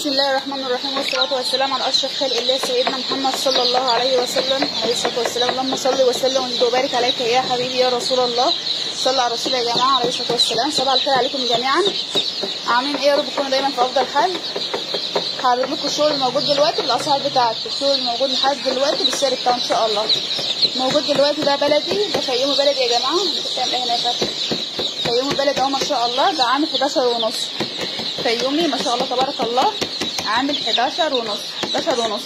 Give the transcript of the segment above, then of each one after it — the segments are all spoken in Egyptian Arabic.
بسم الله الرحمن الرحيم والصلاة والسلام على أشرف خلق الله سيدنا محمد صلى الله عليه وسلم عليه الصلاة والسلام اللهم صل وسلم وزد وبارك عليك يا حبيبي يا رسول الله صلى على رسول يا جماعة عليه الصلاة والسلام صباح الخير عليكم جميعا عاملين ايه يا رب تكونوا دايما في أفضل حال هعرض لكم الشغل الموجود دلوقتي بالأسعار بتاعته الشغل الموجود لحد دلوقتي بالسعر بتاعه إن شاء الله موجود دلوقتي ده بلدي ده فيومي بلدي يا جماعة بتعمل ايه هنا يا فتحي فيومي بلدي اهو ما شاء الله ده عامل 11 ونص فيومي ما شاء الله تبارك الله عامل 11 ونص 11 ونص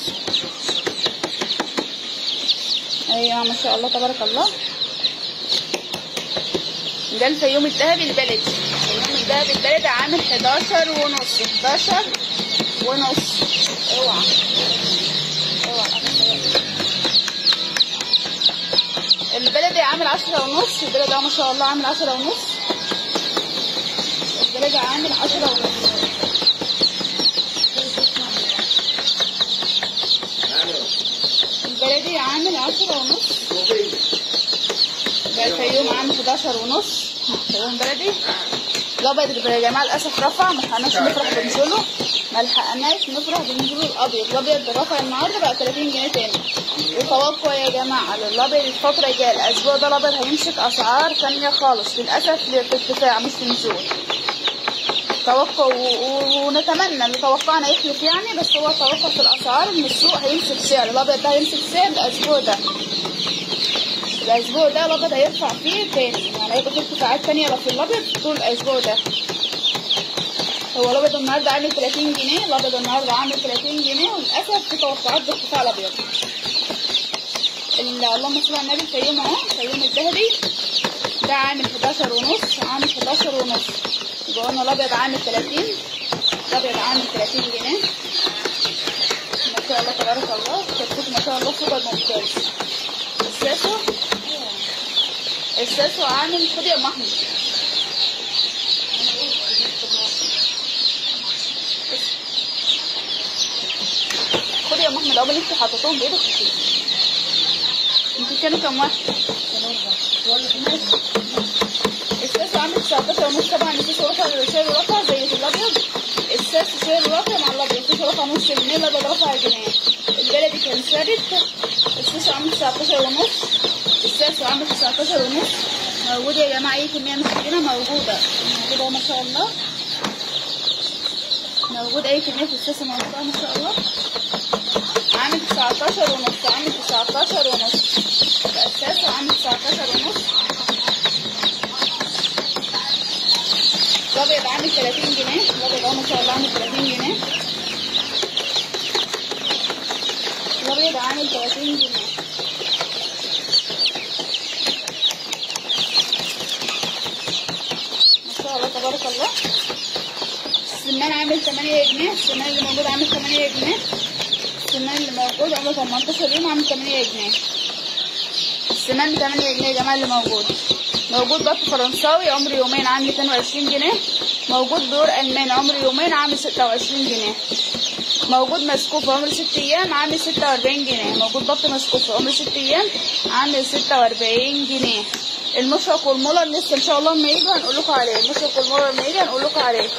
ايوه ما شاء الله تبارك الله ده الفيوم الذهبي البلدي الفيوم الذهبي البلدي عامل 11 ونص 11 ونص اوعى اوعى البلدي عامل 10 ونص البلدي ما شاء الله عامل 10 ونص البلدي عامل 10 ونص البلدي عامل 10 ونص ده الفيوم عامل 11 ونص فيوم بلدي الابيض يا جماعه للاسف رفع ما لحقناش نفرح بنزوله ما لحقناش نفرح بنزوله الابيض الابيض رفع النهارده بقى 30 جنيه تاني وتوقع يا جماعه للابيض الفتره الجايه الاسبوع ده الابيض هيمسك اسعار ثانيه خالص للاسف في ارتفاع مش في نزول توقع ونتمنى اللي توقعنا يخلف يعني بس هو توقع في الاسعار ان السوق هيمسك سعر الابيض ده هيمسك سعر الاسبوع ده الاسبوع ده الابيض هيرفع فيه تاني يعني هيبقى في ارتفاعات تانية في الابيض طول الاسبوع ده هو الابيض النهارده عامل 30 جنيه الابيض النهارده عامل 30 جنيه وللاسف في توقعات بارتفاع الابيض اللهم صل على النبي الفيوم اهو الفيوم الذهبي ده عامل 11 ونص عامل 11 ونص يبقى قلنا الابيض عامل 30 الابيض عامل 30 جنيه ما شاء الله تبارك الله كتكوت ما شاء الله سوبر ممتاز الساسو الساسو عامل خد يا ام احمد خد يا ام احمد اول انت حاططهم بايدك خدي انت كانوا كام واحد؟ الساسو عامل 19 ونص طبعا الساسو رفع شايل رفع زي الابيض الساسو شايل رفع مع الابيض الساسو رفع نص جنيه الابيض رفع جنيه البلدي كان ثابت الساسو عامل 19 ونص الساسو عامل 19 ونص موجودة يا جماعة اي كمية محتاجينها موجودة موجودة ما شاء الله موجود اي كمية في الساسو موجودة ما شاء الله عامل 19 ونص عامل 19 ونص الساسو عامل 19 ونص الابيض عامل 30 جنيه الابيض اهو ما شاء الله عامل 30 جنيه الابيض عامل 30 جنيه ما شاء الله تبارك الله السمان عامل 8 جنيه السمان اللي موجود عامل 8 جنيه السمان اللي موجود عامل 18 يوم عامل 8 جنيه السمان ب 8 جنيه يا جماعه اللي موجود موجود بط فرنساوي عمر يومين عامل 22 جنيه موجود دور الماني عمر يومين عامل 26 جنيه موجود مسكوف عمر 6 ايام عامل 46 جنيه موجود بط مسكوف عمر 6 ايام عامل 46 جنيه المشرق والمولر لسه ان شاء الله لما يجوا هنقول لكم عليه المشرق والمولر لما يجي هنقول لكم عليه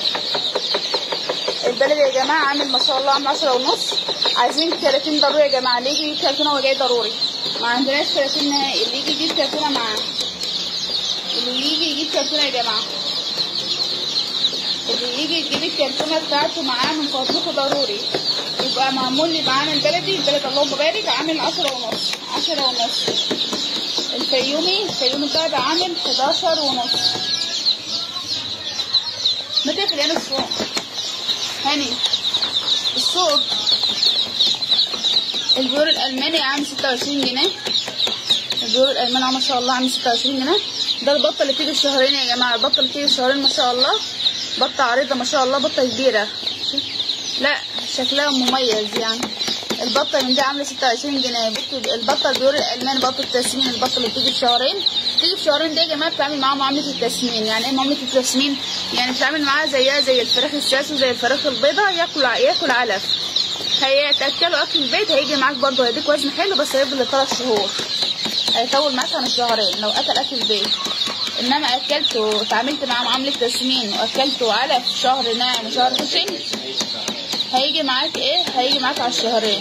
البلد يا جماعه عامل ما شاء الله عامل 10 ونص عايزين 30 ضروري يا جماعه اللي يجي يجيب 30 هو جاي ضروري ما عندناش 30 نهائي اللي يجي يجيب 30 معاه اللي يجي يجيب كرتونه يا جماعه اللي يجي يجيب الكرتونه بتاعته معاه من فضلكم ضروري يبقى معمول لي معانا البلدي البلد اللهم بارك عامل عشرة ونص عشرة ونص الفيومي الفيومي الدهب عامل حداشر ونص ما تقفل هنا السوق هاني السوق البيور الألماني عامل ستة وعشرين جنيه البيور الألماني ما شاء الله عامل ستة وعشرين جنيه ده البطه اللي بتيجي الشهرين يا جماعه البطه اللي بتيجي الشهرين ما شاء الله بطه عريضه ما شاء الله بطه كبيره لا شكلها مميز يعني البطه من دي عامله 26 جنيه البطه البيور الالماني بطه التسمين البطه اللي بتيجي بشهرين بتيجي بشهرين دي يا جماعه بتعمل معاها معامله التسمين يعني ايه معامله التسمين يعني بتعمل معاها زيها زي الفراخ الساسو زي الفراخ البيضاء ياكل ياكل علف هيتاكلوا اكل البيت هيجي معاك برضه هيديك وزن حلو بس هيفضل لثلاث شهور هيطول معاك عن الشهرين لو اكل اكل البيت انما اكلته وتعاملت معاه معامله تسمين واكلته علف شهر ناعم وشهر خشن هيجي معاك ايه هيجي معاك على الشهرين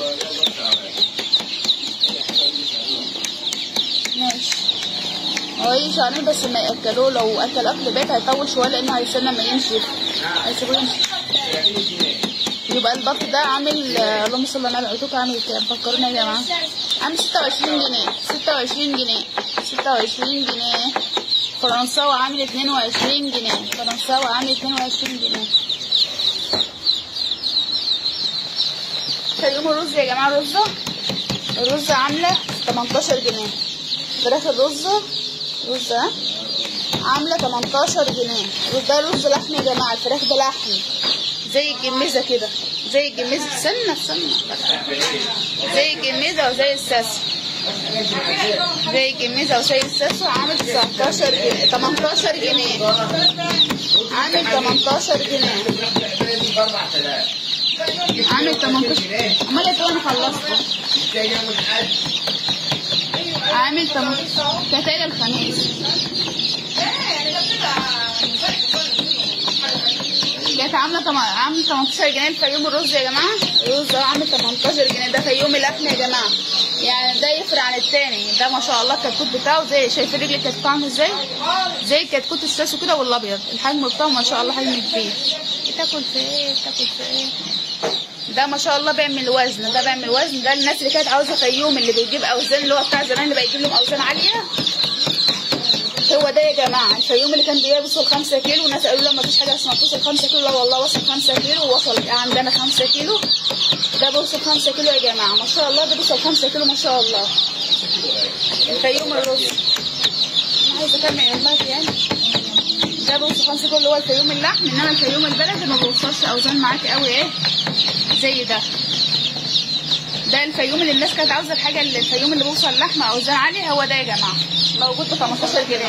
ماشي هو يجي شهرين بس ما ياكلوه لو اكل اكل بيت هيطول شويه لانه هيستنى ما يمشي هيسيبوه يمشي يبقى البط ده عامل آه، اللهم صل على النبي قلت لكم عامل كام فكروني يا جماعه عامل 26 جنيه 26 جنيه 26 جنيه فرنساوي عامل 22 جنيه فرنساوي عامل 22 جنيه كيوم الرز يا جماعه الرزه الرزه عامله 18 جنيه فراخ الرزه رزه عامله 18 جنيه ده رز لحم يا جماعه الفراخ ده لحم زي الجميزه كده زي الجميزه استنى استنى زي الجميزه وزي الساسو زي الجميزه وزي الساسو عامل 19 جنيه 18 جنيه عامل 18 جنيه عامل 18 امال ايه انا خلصت عامل 18 كتاجة الخميس كانت عامله تم... عامله 18 جنيه الفيوم الرز يا جماعه الرز ده عامل 18 جنيه ده فيوم اللحم يا جماعه يعني ده يفرق عن التاني ده ما شاء الله الكتكوت بتاعه زي شايفين رجل الكتكوت عامل ازاي زي الكتكوت الساسو كده والابيض الحجم بتاعه ما شاء الله حجم كبير تاكل في ايه تاكل في ايه ده ما شاء الله بيعمل وزن ده بيعمل وزن ده الناس اللي كانت عاوزه فيوم اللي بيجيب اوزان اللي هو بتاع زمان اللي بيجيب لهم اوزان عاليه هو ده يا جماعه الفيوم اللي كان بيوصل 5 كيلو وناس قالوا لا ما فيش حاجه اسمها توصل 5 كيلو لا والله وصل 5 كيلو ووصل عندنا 5 كيلو ده بيوصل 5 كيلو يا جماعه ما شاء الله ده بيوصل 5 كيلو ما شاء الله الفيوم الرز انا عايزه اكمل والله يعني ده بيوصل 5 كيلو اللي هو الفيوم اللحم انما الفيوم البلدي ما بيوصلش اوزان معاك قوي ايه زي ده ده الفيوم اللي الناس كانت عاوزه الحاجه اللي الفيوم اللي بيوصل لحمه اوزان عاليه هو ده يا جماعه موجود ب 15 جنيه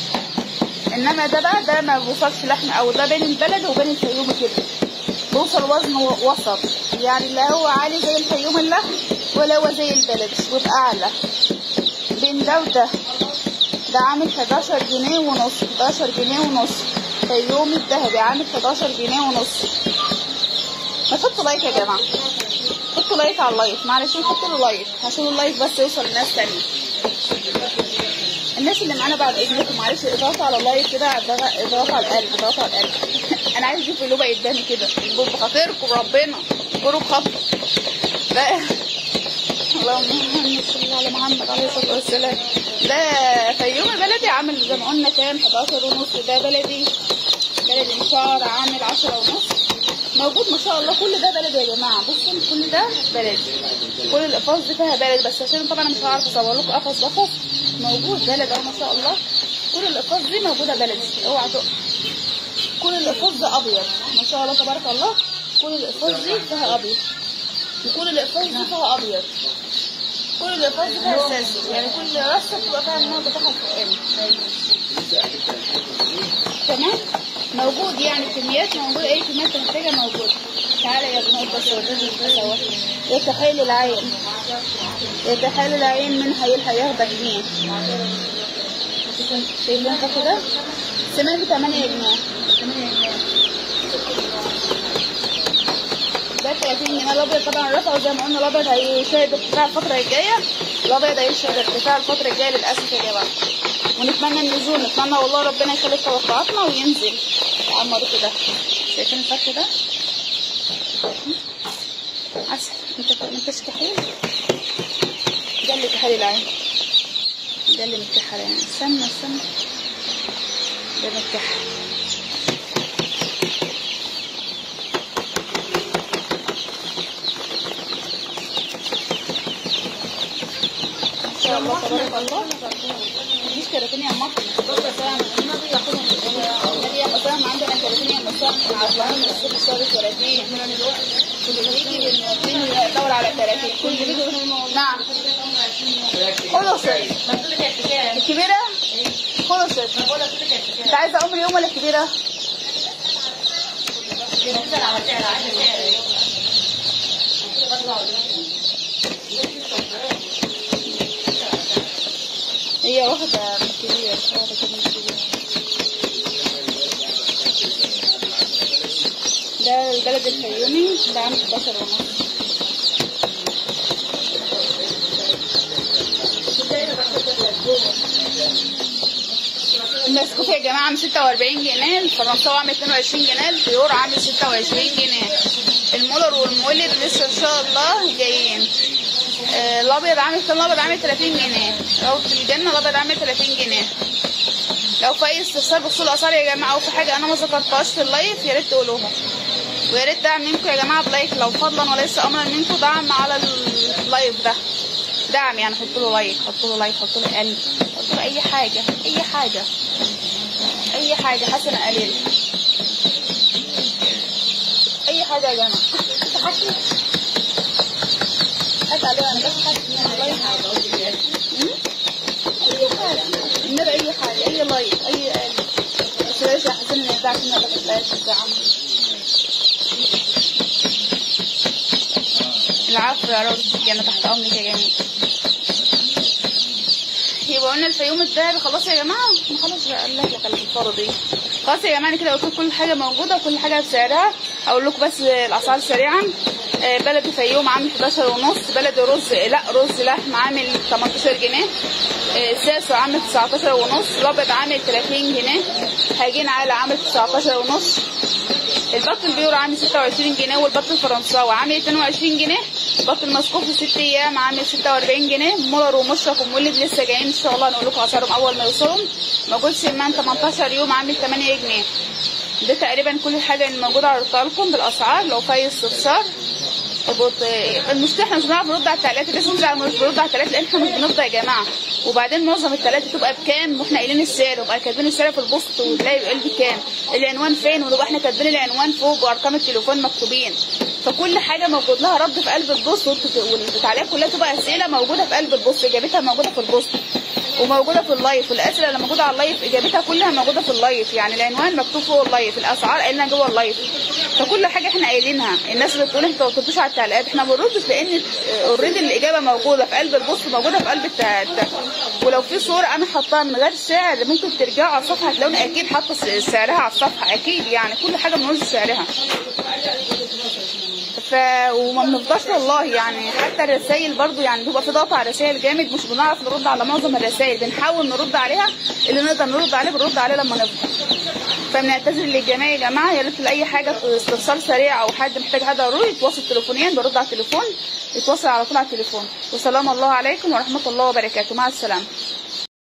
انما ده بقى ده ما بيوصلش لحم او ده بين البلد وبين الفيوم كده بيوصل وزن وسط يعني لا هو عالي زي الفيوم اللحم ولا هو زي البلد بيبقى اعلى بين ده وده ده عامل 11 جنيه ونص 11 جنيه ونص فيوم الذهبي عامل 11 جنيه ونص ما تحطوا لايك يا جماعه حطوا لايك على اللايف معلش حطوا له لايك عشان اللايف بس يوصل لناس تانية الناس اللي معانا بعد اذنكم معلش اضغطوا على اللايك كده اضغطوا على القلب اضغطوا على القلب انا عايز اشوف اللي بقى قدامي كده بخاطركم ربنا جروب خطر ده اللهم صل على محمد عليه الصلاه والسلام ده فيوم بلدي عامل زي ما قلنا كام 11 ونص ده بلدي بلدي مشار عامل 10 ونص موجود ما شاء الله كل ده بلدي يا جماعه بصوا كل ده بلدي كل القفص دي فيها بلد بس عشان طبعا مش هعرف اصور لكم قفص قفص موجود بلد اهو ما شاء الله كل القفص دي موجوده بلدي اوعى تقع كل القفص ده ابيض ما شاء الله تبارك الله كل القفص دي فيها ابيض وكل القفص دي فيها ابيض كل القفص دي فيها اساسي يعني كل رصه بتبقى فيها النوع بتاعها الفوقاني تمام موجود يعني كميات موجودة أي كميات أنت محتاجها موجودة تعالى يا ابن بس سوا يتحايل العين يتحايل العين من هيلحق ياخدك مين شايفين انت كده سمان ب 8 جنيه 8 جنيه ده 30 جنيه الابيض طبعا رفعوا زي ما قلنا الابيض هيشهد ارتفاع الفترة الجاية الابيض هيشهد ارتفاع الفترة الجاية للأسف يا جماعة ونتمنى النزول نتمنى والله ربنا يخلي توقعاتنا وينزل عمر كده شايفين الفتح ده عسل انت انتش كحيل ده اللي كحيل العين ده اللي متكحل يعني استنى استنى ده متكحل ما شاء الله تبارك الله مش كراتين يا مصر بص سام النبي ياخدهم النبي يا مسام عندنا كراتين يا مسام عطلان من الصبح شهر كراتين كل بيجي بنودين يدور على كراتين كل بيجي نعم خلصت الكبيرة خلصت انت عايزة ام اليوم ولا الكبيرة؟ هي واخدة من الكبير واخدة كده من الكبير ده البلد الفيومي ده عامل 11 ونص المسكوت يا جماعه عامل 46 جنيه الفرنساوي عامل 22 جنيه البيور عامل 26 جنيه المولر والمولد لسه ان شاء الله جايين آه، الابيض عامل كام الابيض عامل 30 جنيه لو في الجنه الابيض عامل 30 جنيه لو في اي استفسار بخصوص الاسعار يا جماعه او في حاجه انا ما ذكرتهاش في اللايف يا ريت تقولوها ويا ريت دعم منكم يا جماعه بلايك لو فضلا وليس امرا منكم دعم على اللايف ده دعم يعني حطوا له لايك حطوا له لايك حطوا له قلب حطوا له اي حاجه اي حاجه اي حاجه حسنه قليل اي حاجه يا جماعه تحكي هات عليها انا بس حاسس والله حاجه أمم؟ اي حاجه النبي اي حاجه اي لايك اي قلب بس بلاش يا حسن ما ينفعش ان انا بحبهاش يا عم العفو يا رب انا تحت امرك يا جميل يبقى قلنا الفيوم الذهبي خلاص يا جماعه ما خلاص بقى الله يخليك الفرض دي خلاص يا جماعه أنا كده قلت لكم كل حاجه موجوده وكل حاجه بسعرها اقول لكم بس الاسعار سريعا آه، بلدي فيوم عامل 11 ونص بلدي رز لا رز لحم عامل 18 جنيه آه، ساسو عامل 19 ونص الابيض عامل 30 جنيه هاجين عالي عامل 19 ونص البط البيور عامل 26 جنيه والبط الفرنساوي عامل 22 جنيه البط المسكوف في 6 ايام عامل 46 جنيه مولر ومشرق ومولد لسه جايين ان شاء الله نقول لكم اسعارهم اول ما يوصلوا موجود سمان 18 يوم عامل 8 جنيه ده تقريبا كل حاجه اللي موجوده عرضتها لكم بالاسعار لو في اي استفسار بط- المشكله احنا مش بنعرف نرد على التعليقات الناس مش بنعرف نرد على التعليقات لان احنا مش بنفضى يا جماعه وبعدين معظم التعليقات بتبقى بكام واحنا قايلين السعر وبقى كاتبين السعر في البوست وتلاقي بيقول بكام العنوان فين ونبقى احنا كاتبين العنوان فوق وارقام التليفون مكتوبين فكل حاجه موجود لها رد في قلب البوست والت- والتعليقات كلها تبقى اسئله موجوده في قلب البوست اجابتها موجوده في البوست وموجوده في اللايف والاسئله اللي موجوده على اللايف اجابتها كلها موجوده في اللايف يعني العنوان مكتوب فوق اللايف الاسعار قايلينها جوه اللايف فكل حاجه احنا قايلينها الناس اللي بتقول انتوا ما بتردوش على التعليقات احنا ما بنردش لان اوريدي الاجابه موجوده في قلب البوست موجوده في قلب الت- الت- ولو في صوره انا حطاها من غير سعر ممكن ترجعوا على الصفحه هتلاقوني اكيد حاطه س- سعرها على الصفحه اكيد يعني كل حاجه بنقول سعرها ف وما بنفضاش والله يعني حتى الرسائل برضو يعني بيبقى في ضغط على الرسائل جامد مش بنعرف نرد على معظم الرسائل بنحاول نرد عليها اللي نقدر نرد عليه بنرد عليه لما نفضى فبنعتذر للجميع يا جماعه يا ريت لاي حاجه استفسار سريع او حد محتاج حاجه ضروري يتواصل تليفونيا برد على التليفون يتواصل على طول على التليفون وسلام الله عليكم ورحمه الله وبركاته مع السلامه